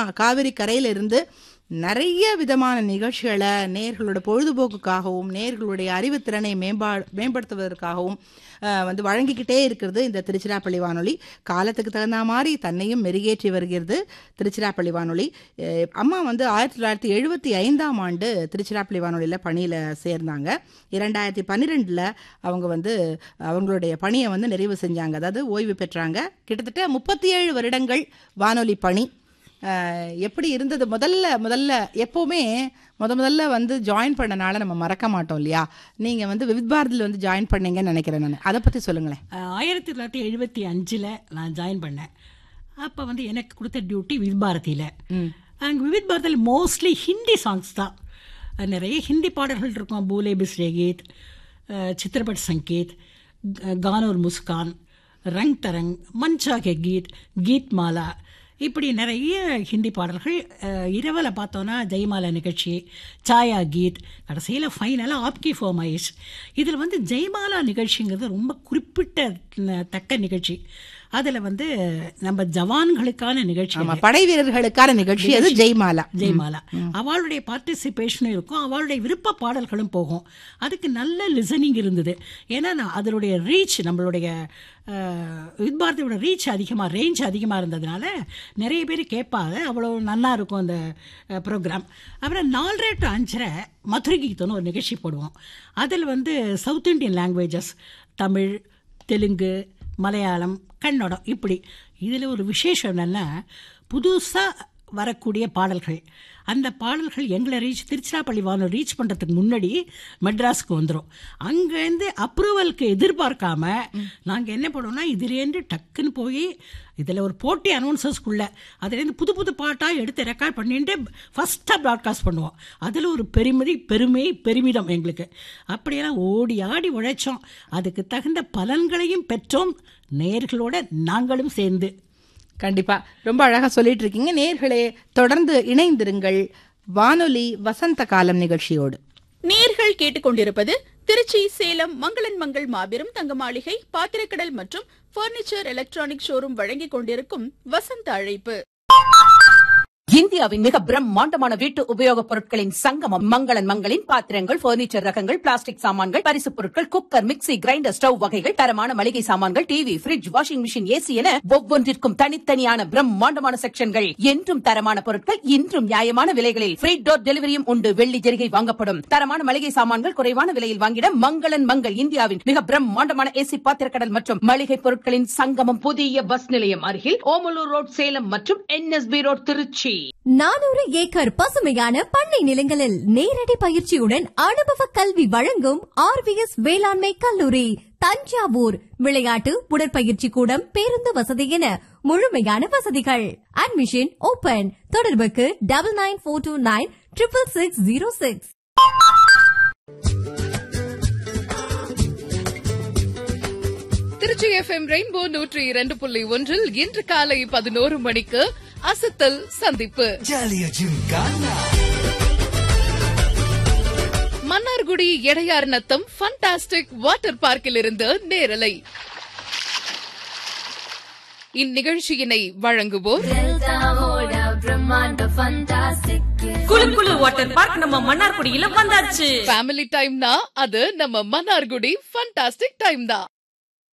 காவிரி கரையில இருந்து நிறைய விதமான நிகழ்ச்சிகளை நேர்களோட பொழுதுபோக்குக்காகவும் நேர்களுடைய அறிவுத்திறனை மேம்பா மேம்படுத்துவதற்காகவும் அஹ், வந்து வழங்கிக்கிட்டே இருக்கிறது இந்த திருச்சிராப்பள்ளி வானொலி காலத்துக்கு தகுந்த மாதிரி தன்னையும் மெருகேற்றி வருகிறது திருச்சிராப்பள்ளி வானொலி அஹ், அம்மா வந்து ஆயிரத்தி தொள்ளாயிரத்தி எழுபத்தி ஐந்தாம் ஆண்டு திருச்சிராப்பள்ளி வானொலியில் பணியில் சேர்ந்தாங்க இரண்டாயிரத்தி பன்னிரெண்டில் அவங்க வந்து அவங்களுடைய பணியை வந்து நிறைவு செஞ்சாங்க அதாவது ஓய்வு பெற்றாங்க கிட்டத்தட்ட முப்பத்தி ஏழு வருடங்கள் வானொலி பணி அஹ், எப்படி இருந்தது முதல்ல முதல்ல எப்போவுமே முத முதல்ல வந்து ஜாயின் பண்ணனால நம்ம மறக்க மாட்டோம் இல்லையா நீங்கள் வந்து விவித் பாரதியில் வந்து ஜாயின் பண்ணீங்கன்னு நினைக்கிறேன் நான் அதை பற்றி சொல்லுங்களேன் அஹ், ஆயிரத்தி தொள்ளாயிரத்தி எழுபத்தி அஞ்சில் நான் ஜாயின் பண்ணேன் அப்போ வந்து எனக்கு கொடுத்த டியூட்டி வித் பாரதியில் அங்கே விவித் பாரதியில் மோஸ்ட்லி ஹிந்தி சாங்ஸ் தான் அஹ், நிறைய ஹிந்தி பாடல்கள் இருக்கும் பூலே பிஸ்ரே கீத் அஹ், சித்திரபட் சங்கீத் க- கானோர் முஸ்கான் ரங் தரங் மஞ்சா கே கீத் கீத் மாலா இப்படி நிறைய ஹிந்தி பாடல்கள் அஹ், இரவில் பார்த்தோன்னா ஜெயமாலா நிகழ்ச்சி சாயா கீத் கடைசியில் ஃபைனலாக ஆப்கி ஃபோமைஸ் இதில் வந்து ஜெயமாலா நிகழ்ச்சிங்கிறது ரொம்ப குறிப்பிட்ட ந- தக்க நிகழ்ச்சி அதில் வந்து நம்ம ஜவான்களுக்கான நிகழ்ச்சி ஆமா படை வீரர்களுக்கான நிகழ்ச்சி அது ஜெய்மாலா ஜெயமாலா அவளுடைய பார்ட்டிசிபேஷனும் இருக்கும் அவளுடைய விருப்ப பாடல்களும் போகும் அதுக்கு நல்ல லிசனிங் இருந்தது ஏன்னா நான் அதனுடைய ரீச் நம்மளுடைய வித்பாரதியோட ரீச் அதிகமாக ரேஞ்ச் அதிகமாக இருந்ததுனால நிறைய பேர் கேட்பாங்க அவ்வளோ நல்லா இருக்கும் அந்த ப்ரோக்ராம் அப்புறம் நாலரை டு அஞ்சரை மதுரை கீதம்னு ஒரு நிகழ்ச்சி போடுவோம் அதில் வந்து south Indian languages Tamil Telugu Malayalam Kannada இப்படி இதில் ஒரு விசேஷம் என்னென்னா புதுசாக வரக்கூடிய பாடல்கள் அந்த பாடல்கள் எங்களை ரீச் திருச்சிராப்பள்ளி வானொலி ரீச் பண்ணுறதுக்கு முன்னாடி மெட்ராஸ்க்கு வந்துடும் அங்கேருந்து அப்ரூவலுக்கு எதிர்பார்க்காம நாங்கள் என்ன பண்ணுவோம்னா இதுலேருந்து டக்குன்னு போய் இதில் ஒரு போட்டி அனௌன்சர்ஸ்க்குள்ள அதுலேருந்து புது புது பாட்டாக எடுத்து ரெக்கார்ட் பண்ணிட்டு ஃபஸ்ட்டாக ப்ராட்காஸ்ட் பண்ணுவோம் அதில் ஒரு பெருமதி பெருமை பெருமிதம் எங்களுக்கு அப்படியெல்லாம் ஓடி ஆடி உழைச்சோம் அதுக்கு தகுந்த பலன்களையும் பெற்றோம் நேர்களோட நாங்களும் சேர்ந்து கண்டிப்பா ரொம்ப அழகா சொல்லிட்டு இருக்கீங்க நேர்களே தொடர்ந்து இணைந்திருங்கள் வானொலி வசந்த காலம் நிகழ்ச்சியோடு நேர்கள் கேட்டுக்கொண்டிருப்பது திருச்சி சேலம் மங்களன் மங்கள் மாபெரும் தங்க மாளிகை பாத்திரக்கடல் மற்றும் பர்னிச்சர் எலக்ட்ரானிக் ஷோரூம் வழங்கிக் கொண்டிருக்கும் வசந்த அழைப்பு இந்தியாவின் மிக பிரம்மாண்டமான வீட்டு உபயோகப் பொருட்களின் சங்கமம் மங்களன் மங்களின் பாத்திரங்கள் பர்னிச்சர் ரகங்கள் பிளாஸ்டிக் சாமான்கள் பரிசுப் பொருட்கள் குக்கர் மிக்ஸி கிரைண்டர் ஸ்டவ் வகைகள் தரமான மளிகை சாமான்கள் TV fridge washing machine AC என ஒவ்வொன்றிற்கும் தனித்தனியான பிரம்மாண்டமான செக்ஷன்கள் என்றும் தரமான பொருட்கள் இன்றும் நியாயமான விலைகளில் ஃப்ரீ டோர் டெலிவரியும் உண்டு வெள்ளி ஜெரிகை வாங்கப்படும் தரமான மளிகை சாமான்கள் குறைவான விலையில் வாங்கிட மங்களன் மங்கள் இந்தியாவின் மிக பிரம்மாண்டமான ஏசி பாத்திரக்கடல் மற்றும் மளிகை பொருட்களின் சங்கமம் புதிய பஸ் நிலையம் அருகில் ஓமலூர் ரோட் சேலம் மற்றும் என்எஸ்பி ரோட் திருச்சி நானூறு ஏக்கர் பசுமையான பண்ணை நிலங்களில் நேரடி பயிற்சியுடன் அனுபவ கல்வி வழங்கும் ஆர்விஎஸ் வேளாண்மை கல்லூரி தஞ்சாவூர் விளையாட்டு உடற்பயிற்சி கூடம் பேருந்து வசதி என முழுமையான வசதிகள் அட்மிஷன் ஓபன் தொடர்புக்கு double nine four two nine triple six zero six Trichy FM rainbow நூற்றி இரண்டு புள்ளி ஒன்றில் இன்று காலை பதினோரு மணிக்கு அசத்தல் சந்திப்பு மன்னார்குடி எடையார் நத்தம் ஃபண்டாஸ்டிக் வாட்டர் பார்க்கில் இருந்து நேரலை இந்நிகழ்ச்சியினை வழங்குவோர் குளு குளு வாட்டர் பார்க் நம்ம மன்னார்குடியில வந்தாச்சு ஃபேமிலி டைம்னா அது நம்ம மன்னார்குடி ஃபண்டாஸ்டிக் டைம் தான்